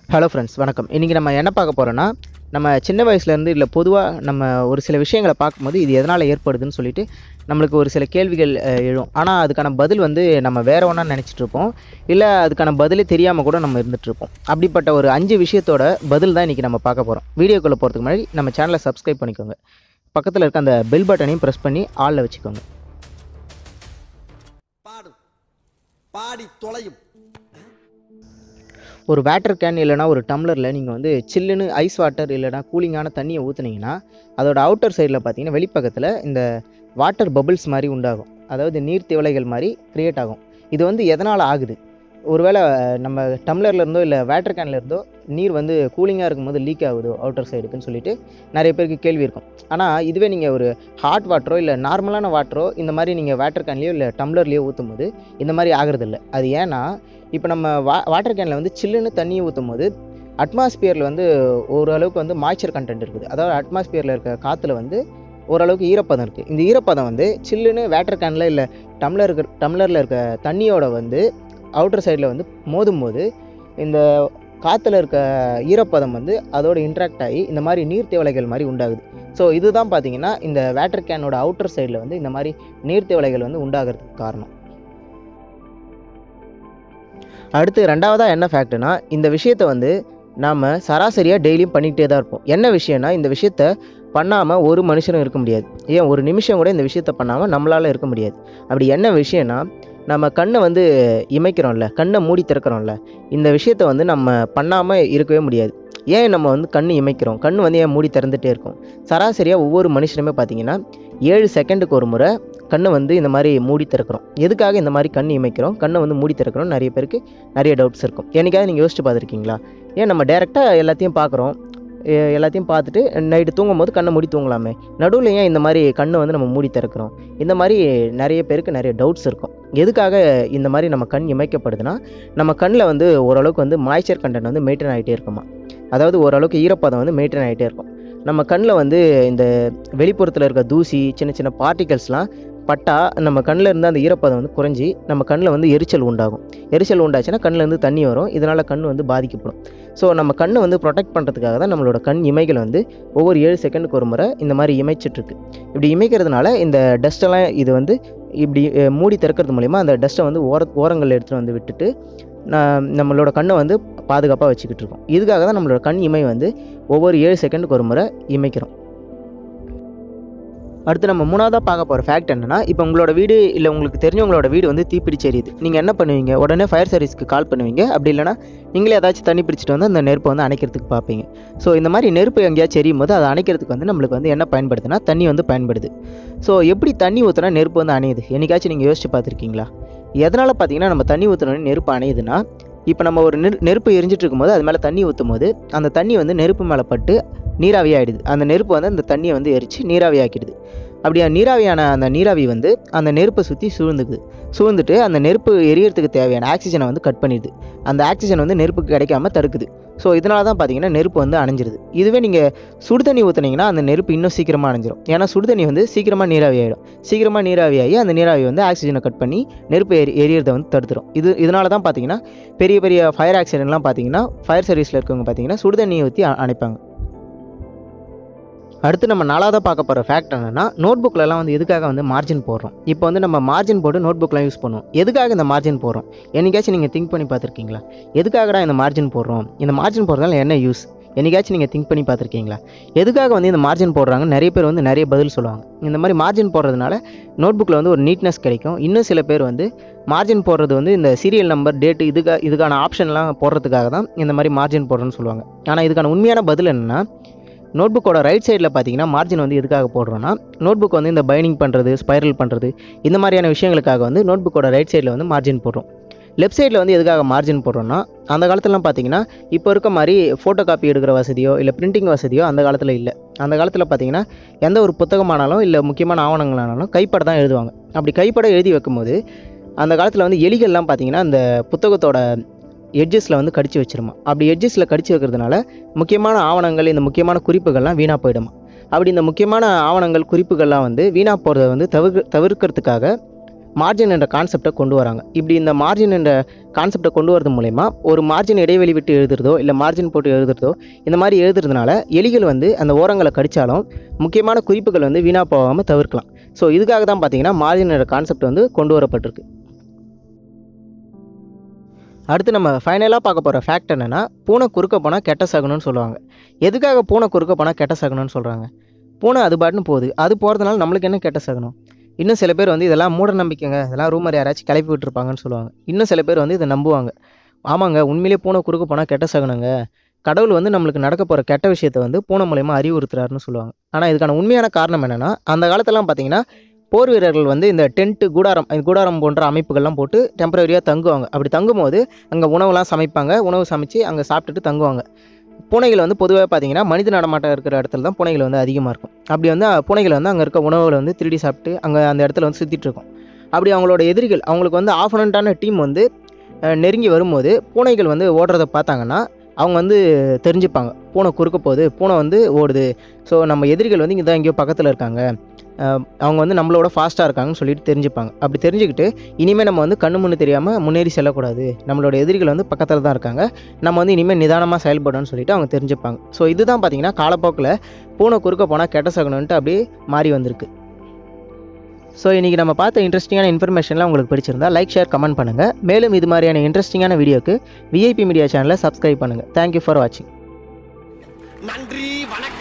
hello friends வணக்கம் இன்றைக்கி நம்ம என்ன பார்க்க போகிறோன்னா நம்ம சின்ன வயசுலேருந்து இல்லை பொதுவாக நம்ம ஒரு சில விஷயங்களை பார்க்கும்போது இது எதனால் ஏற்படுதுன்னு சொல்லிட்டு நம்மளுக்கு ஒரு சில கேள்விகள் அஹ், எழும் ஆனால் அதுக்கான பதில் வந்து நம்ம வேற ஒன்றா நினச்சிட்டு இருப்போம் இல்லை அதுக்கான பதிலே தெரியாமல் கூட நம்ம இருந்துட்டு இருப்போம் அப்படிப்பட்ட ஒரு அஞ்சு விஷயத்தோட பதில் தான் இன்றைக்கி நம்ம பார்க்க போகிறோம் வீடியோக்குள்ளே போகிறதுக்கு முன்னாடி நம்ம சேனலை சப்ஸ்கிரைப் பண்ணிக்கோங்க பக்கத்தில் இருக்க அந்த பெல் பட்டனையும் ப்ரெஸ் பண்ணி ஆளில் வச்சுக்கோங்க பாடும் பாடி தொலையும் ஒரு வாட்டர் கேன் இல்லைனா ஒரு டம்ளரில் நீங்கள் வந்து சில்லுன்னு ஐஸ் வாட்டர் இல்லைனா கூலிங்கான தண்ணியை ஊற்றுனீங்கன்னா அதோட அவுட்டர் சைடில் பார்த்தீங்கன்னா வெளிப்பக்கத்தில் இந்த வாட்டர் பபிள்ஸ் மாதிரி உண்டாகும் அதாவது நீர் திவலைகள் மாதிரி க்ரியேட் ஆகும் இது வந்து எதனால் ஆகுது ஒருவேளை நம்ம டம்ளர்ல இருந்தோ இல்லை வாட்டர் கேன்ல இருந்தோ நீர் வந்து கூலிங்காக இருக்கும்போது லீக் ஆகுதோ அவுட்டர் சைடுக்குன்னு சொல்லிட்டு நிறைய பேருக்கு கேள்வி இருக்கும் ஆனால் இதுவே நீங்கள் ஒரு ஹாட் வாட்டரோ இல்லை நார்மலான வாட்டரோ இந்த மாதிரி நீங்கள் வாட்டர் கேன்லேயோ இல்லை டம்ளர்லேயோ ஊற்றும் போது இந்த மாதிரி ஆகிறதில்ல அது ஏன்னா இப்போ நம்ம வா வாட்டர் கேனில் வந்து சில்லுன்னு தண்ணியை ஊற்றும் போது அட்மாஸ்பியரில் வந்து ஓரளவுக்கு வந்து மாய்ச்சர் கண்டென்ட் இருக்குது அதாவது அட்மாஸ்பியரில் இருக்க காற்றுல வந்து ஓரளவுக்கு ஈரப்பதம் இருக்குது இந்த ஈரப்பதம் வந்து சில்லுன்னு வாட்டர் கேனில் இல்லை டம்ளர் இருக்க டம்ளரில் இருக்க தண்ணியோட வந்து அவுட்டர் சைடில் வந்து மோதும் போது இந்த காற்றுல இருக்க ஈரப்பதம் வந்து அதோட இன்ட்ராக்ட் ஆகி இந்த மாதிரி நீர்த்தேவலைகள் மாதிரி உண்டாகுது ஸோ இதுதான் பார்த்தீங்கன்னா இந்த வாட்டர் கேனோட அவுட்டர் சைடில் வந்து இந்த மாதிரி நீர்த்தேவலைகள் வந்து உண்டாகிறதுக்கு காரணம் அடுத்து ரெண்டாவதாக என்ன ஃபேக்ட்னா இந்த விஷயத்தை வந்து நாம் சராசரியாக டெய்லியும் பண்ணிக்கிட்டே தான் இருப்போம் என்ன விஷயம்னா இந்த விஷயத்த பண்ணாமல் ஒரு மனுஷனும் இருக்க முடியாது ஏன் ஒரு நிமிஷம் கூட இந்த விஷயத்த பண்ணாமல் நம்மளால் இருக்க முடியாது அப்படி என்ன விஷயம்னா நம்ம கண்ணை வந்து இமைக்கிறோம்ல கண்ணை மூடி திறக்கிறோம்ல இந்த விஷயத்த வந்து நம்ம பண்ணாமல் இருக்கவே முடியாது ஏன் நம்ம வந்து கண் இமைக்கிறோம் கண் வந்து ஏன் மூடி திறந்துட்டே இருக்கும் சராசரியாக ஒவ்வொரு மனுஷனுமே பார்த்தீங்கன்னா ஏழு செகண்டுக்கு ஒரு முறை கண்ணை வந்து இந்த மாதிரி மூடி திறக்கிறோம் எதுக்காக இந்த மாதிரி கண் இமைக்கிறோம் கண்ணை வந்து மூடி திறக்கிறோம் நிறைய பேருக்கு நிறைய டவுட்ஸ் இருக்கும் என்னைக்காவது நீங்கள் யோசிச்சு பார்த்துருக்கீங்களா ஏன் நம்ம டேரெக்டாக எல்லாத்தையும் பார்க்குறோம் எ- எல்லாத்தையும் பார்த்துட்டு நைட்டு தூங்கும் போது கண்ணை மூடி தூங்கலாமே நடுவில் ஏன் இந்த மாதிரி கண்ணை வந்து நம்ம மூடி திறக்கிறோம் இந்த மாதிரி நிறைய பேருக்கு நிறைய டவுட்ஸ் இருக்கும் எதுக்காக இந்த மாதிரி நம்ம கண் இமைக்கப்படுதுன்னா நம்ம கண்ணில் வந்து ஓரளவுக்கு வந்து மாய்ச்சர் கண்டென்ட் வந்து மெயின்டைன் ஆகிட்டே இருக்குமா அதாவது ஓரளவுக்கு ஈரப்பதம் வந்து மெயின்டைன் ஆகிட்டே இருக்கும் நம்ம கண்ணில் வந்து இந்த வெளிப்புறத்தில் இருக்க தூசி சின்ன சின்ன பார்ட்டிகல்ஸ்லாம் பட்டா நம்ம கண்ணில் இருந்து அந்த ஈரப்பதம் வந்து குறைஞ்சி நம்ம கண்ணில் வந்து எரிச்சல் உண்டாகும் எரிச்சல் உண்டாச்சுன்னா கண்ணில் இருந்து தண்ணி வரும் இதனால் கண் வந்து பாதிக்கப்படும் ஸோ நம்ம கண்ணை வந்து ப்ரொடெக்ட் பண்ணுறதுக்காக தான் நம்மளோட கண் இமைகள் வந்து ஒவ்வொரு ஏழு செகண்டுக்கு ஒரு முறை இந்த மாதிரி இமைச்சிட்ருக்கு இப்படி இமைக்கிறதுனால இந்த டஸ்ட்டெல்லாம் இது வந்து இப்படி அஹ், மூடி திறக்கிறது மூலிமா அந்த டஸ்ட்டை வந்து ஓர ஓரங்களில் எடுத்துகிட்டு வந்து விட்டுட்டு நான் நம்மளோட கண்ணை வந்து பாதுகாப்பாக வச்சுக்கிட்டு இருக்கோம் இதுக்காக தான் நம்மளோட கண் இமை வந்து ஒவ்வொரு ஏழு செகண்டுக்கு ஒரு முறை இமைக்கிறோம் அடுத்து நம்ம மூணாவதாக பார்க்க போகிற ஃபேக்ட் என்னன்னா இப்போ உங்களோட வீடு இல்லை உங்களுக்கு தெரிஞ்சவங்களோட வீடு வந்து தீப்பிடிச்சு எரியுது நீங்கள் என்ன பண்ணுவீங்க உடனே ஃபயர் சர்வீஸ்க்கு கால் பண்ணுவீங்க அப்படி இல்லைனா நீங்களே ஏதாச்சும் தண்ணி பிடிச்சிட்டு வந்து அந்த நெருப்பை வந்து அணைக்கிறதுக்கு பார்ப்பீங்க ஸோ இந்த மாதிரி நெருப்பு எங்கேயாச்சும் எரியும் போது அதை அணைக்கிறதுக்கு வந்து நம்மளுக்கு வந்து என்ன பயன்படுதுன்னா தண்ணி வந்து பயன்படுது ஸோ எப்படி தண்ணி ஊற்றினா நெருப்பு வந்து அணையுது என்னைக்காச்சும் நீங்கள் யோசிச்சு பார்த்துருக்கீங்களா எதனால் பார்த்தீங்கன்னா நம்ம தண்ணி ஊற்றினோடனே நெருப்பு அணையுதுன்னா இப்போ நம்ம ஒரு நெரு நெருப்பு எரிஞ்சிட்டு இருக்கும்போது அது மேலே தண்ணி ஊற்றும் போது அந்த தண்ணி வந்து நெருப்பு மேலே பட்டு நீராவி ஆகிடுது அந்த நெருப்பு வந்து அந்த தண்ணியை வந்து எரித்து நீராவி ஆக்கிடுது அப்படியா நீராவியான அந்த நீராவி வந்து அந்த நெருப்பை சுற்றி சூழ்ந்துக்குது சூழ்ந்துட்டு அந்த நெருப்பு எரியறதுக்கு தேவையான ஆக்சிஜனை வந்து கட் பண்ணிடுது அந்த ஆக்சிஜன் வந்து நெருப்புக்கு கிடைக்காம தடுக்குது ஸோ இதனால தான் பார்த்தீங்கன்னா நெருப்பு வந்து அணைஞ்சிருது இதுவே நீங்கள் சுடு தண்ணி ஊற்றுனீங்கன்னா அந்த நெருப்பு இன்னும் சீக்கிரமாக அணைஞ்சிரும் ஏன்னா சுடு தண்ணி வந்து சீக்கிரமாக நீராவி ஆகிடும் சீக்கிரமாக நீராவி ஆகி அந்த நீராவி வந்து ஆக்சிஜனை கட் பண்ணி நெருப்பு எரி எரியறதை வந்து தடுத்துரும் இது இதனால தான் பார்த்தீங்கன்னா பெரிய பெரிய ஃபயர் ஆக்சிடென்ட்லாம் பார்த்தீங்கன்னா ஃபயர் சர்வீஸில் இருக்கவங்க பார்த்தீங்கன்னா சுடு தண்ணியை ஊற்றி அ- அணைப்பாங்க அடுத்து நம்ம நாலாவதாக பார்க்க போகிற ஃபேக்ட் என்னன்னா நோட்புக்கிலலாம் வந்து எதுக்காக வந்து மார்ஜின் போடுறோம் இப்போ வந்து நம்ம மார்ஜின் போட்டு நோட்புக்லாம் யூஸ் பண்ணுவோம் எதுக்காக இந்த மார்ஜின் போடுறோம் என்னைக்காச்சும் நீங்கள் திங்க் பண்ணி பார்த்துருக்கீங்களா எதுக்காகடா இந்த மார்ஜின் போடுறோம் இந்த மார்ஜின் போடுறதால என்ன யூஸ் என்னைக்காச்சும் நீங்கள் திங்க் பண்ணி பார்த்துருக்கீங்களா எதுக்காக வந்து இந்த மார்ஜின் போடுறாங்க நிறைய பேர் வந்து நிறைய பதில் சொல்லுவாங்க இந்த மாதிரி மார்ஜின் போடுறதுனால நோட்புக்கில் வந்து ஒரு நீட்னஸ் கிடைக்கும் இன்னும் சில பேர் வந்து மார்ஜின் போடுறது வந்து இந்த சீரியல் நம்பர் டேட்டு இதுக்கா இதுக்கான ஆப்ஷன்லாம் போடுறதுக்காக தான் இந்த மாதிரி மார்ஜின் போடுறேன்னு சொல்லுவாங்க ஆனால் இதுக்கான உண்மையான பதில் என்னன்னா நோட்புக்கோட ரைட் சைடில் பார்த்தீங்கன்னா மார்ஜின் வந்து எதுக்காக போடுறோன்னா நோட்புக் வந்து இந்த பைனிங் பண்ணுறது ஸ்பைரல் பண்ணுறது இந்த மாதிரியான விஷயங்களுக்காக வந்து நோட்புக்கோட ரைட் சைடில் வந்து மார்ஜின் போடுறோம் லெஃப்ட் சைடில் வந்து எதுக்காக மார்ஜின் போடுறோம்னா அந்த காலத்துலலாம் பார்த்தீங்கன்னா இப்போ இருக்க மாதிரி ஃபோட்டோ காப்பி எடுக்கிற வசதியோ இல்லை பிரிண்டிங் வசதியோ அந்த காலத்தில் இல்லை அந்த காலத்தில் பார்த்தீங்கன்னா எந்த ஒரு புத்தகமானாலும் இல்லை முக்கியமான ஆவணங்களானாலும் கைப்பட தான் எழுதுவாங்க அப்படி கைப்பட எழுதி வைக்கும்போது அந்த காலத்தில் வந்து எலிகள்லாம் பார்த்தீங்கன்னா அந்த புத்தகத்தோட எட்ஜஸில் வந்து கடிச்சு வச்சிருமா அப்படி எட்ஜஸில் கடிச்சு வைக்கிறதுனால முக்கியமான ஆவணங்கள் இந்த முக்கியமான குறிப்புகள்லாம் வீணாக போயிடுமா அப்படி இந்த முக்கியமான ஆவணங்கள் குறிப்புகள்லாம் வந்து வீணாக போகிறத வந்து தவிர்க்க தவிர்க்கிறதுக்காக மார்ஜின் என்ற கான்செப்டை கொண்டு வராங்க இப்படி இந்த மார்ஜின் என்ற கான்செப்டை கொண்டு வரது மூலயமா ஒரு மார்ஜின் இடைவெளி விட்டு எழுதுறதோ இல்லை மார்ஜின் போட்டு எழுதுறதோ இந்த மாதிரி எழுதுறதுனால எலிகள் வந்து அந்த ஓரங்களை கடித்தாலும் முக்கியமான குறிப்புகள் வந்து வீணாக போகாமல் தவிர்க்கலாம் ஸோ இதுக்காக தான் பார்த்தீங்கன்னா மார்ஜின் என்ற கான்செப்ட் வந்து கொண்டு வரப்பட்டிருக்கு அடுத்து நம்ம ஃபைனலாக பார்க்க போகிற ஃபேக்ட் என்னென்னா பூனை குறுக்க போனால் கெட்ட சகுனம்னு சொல்லுவாங்க எதுக்காக பூனை குறுக்க போனால் கெட்ட சகுனம்னு சொல்கிறாங்க பூனை அது பாட்டுன்னு போகுது அது போகிறதுனால நம்மளுக்கு என்ன கெட்ட சகுனம் இன்னும் சில பேர் வந்து இதெல்லாம் மூட நம்பிக்கைங்க இதெல்லாம் ரூமர் யாராச்சும் கிளப்பி விட்டுருப்பாங்கன்னு சொல்லுவாங்க இன்னும் சில பேர் வந்து இதை நம்புவாங்க ஆமாங்க உண்மையிலேயே பூனை குறுக்க போனால் கெட்ட சகுனங்க கடவுள் வந்து நம்மளுக்கு நடக்க போகிற கெட்ட விஷயத்தை வந்து பூனை மூலயமா அறிவுறுத்துறாருன்னு சொல்லுவாங்க ஆனால் இதுக்கான உண்மையான காரணம் என்னென்னா அந்த காலத்துலலாம் பார்த்தீங்கன்னா போர் வீரர்கள் வந்து இந்த டென்ட்டு கூடாரம் இந்த கூடாரம் போன்ற அமைப்புகள்லாம் போட்டு டெம்பரரியாக தங்குவாங்க அப்படி தங்கும்போது அங்கே உணவுலாம் சமைப்பாங்க உணவு சமைச்சு அங்கே சாப்பிட்டுட்டு தங்குவாங்க பூனைகள் வந்து பொதுவாக பார்த்தீங்கன்னா மனித நடமாட்டம் இருக்கிற இடத்துல தான் பூனைகள் வந்து அதிகமாக இருக்கும் அப்படி வந்து அஹ், பூனைகள் வந்து அங்கே இருக்க உணவுகளை வந்து திருடி சாப்பிட்டு அங்கே அந்த இடத்துல வந்து சுற்றிட்டு இருக்கும் அப்படி அவங்களோட எதிரிகள் அவங்களுக்கு வந்து ஆஃபனண்ட்டான டீம் வந்து அஹ், நெருங்கி வரும்போது பூனைகள் வந்து ஓடுறத பார்த்தாங்கன்னா அவங்க வந்து தெரிஞ்சுப்பாங்க பூனை குறுக்க போகுது பூனை வந்து ஓடுது ஸோ நம்ம எதிரிகள் வந்து இங்கே தான் எங்கேயோ பக்கத்தில் இருக்காங்க அஹ், அவங்க வந்து நம்மளோட ஃபாஸ்ட்டாக இருக்காங்கன்னு சொல்லிட்டு தெரிஞ்சுப்பாங்க அப்படி தெரிஞ்சுக்கிட்டு இனிமேல் நம்ம வந்து கண்ணு முன்னு தெரியாமல் முன்னேறி செல்லக்கூடாது நம்மளோட எதிரிகள் வந்து பக்கத்தில் தான் இருக்காங்க நம்ம வந்து இனிமேல் நிதானமாக செயல்படணும்னு சொல்லிட்டு அவங்க தெரிஞ்சுப்பாங்க ஸோ இதுதான் பார்த்தீங்கன்னா காலப்போக்கில் பூனை குறுக்க போனால் கெட்ட சகுனன்ட்டு அப்படியே மாறி வந்திருக்கு ஸோ இன்றைக்கி நம்ம பார்த்த இன்ட்ரெஸ்டிங்கான இன்ஃபர்மேஷன்லாம் உங்களுக்கு பிடிச்சிருந்தா லைக் ஷேர் கமெண்ட் பண்ணுங்கள் மேலும் இது மாதிரியான இன்ட்ரெஸ்டிங்கான வீடியோக்கு விஐபி மீடியா சேனலை சப்ஸ்கிரைப் பண்ணுங்கள் தேங்க்யூ ஃபார் வாட்சிங் நன்றி வணக்கம்